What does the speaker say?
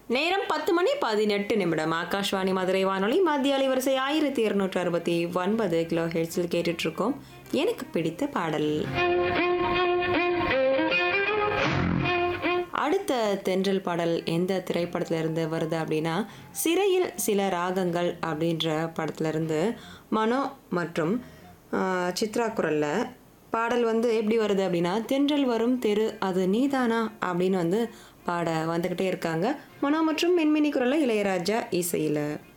நேரம் பத்து மணி பதினெட்டு நிமிடம் ஆகாஷ்வாணி மதுரை வானொலி மத்திய அலைவரிசை ஆயிரத்தி இருநூற்று அறுபத்தி ஒன்பது கிலோ ஹெட்ஸில் கேட்டுட்டு இருக்கோம் எனக்கு பிடித்த பாடல் அடுத்த தென்றல் பாடல் எந்த திரைப்படத்துல இருந்து வருது அப்படின்னா சிறையில் சில ராகங்கள் அப்படின்ற படத்துல இருந்து மனோ மற்றும் ஆஹ், சித்ரா குரல்ல பாடல் வந்து எப்படி வருது அப்படின்னா தென்றல் வரும் தெரு அது நீதானா அப்படின்னு வந்து பாட வந்துக்கிட்டே இருக்காங்க மனோ மற்றும் மின்மினி குரல்ல இளையராஜா இசையில்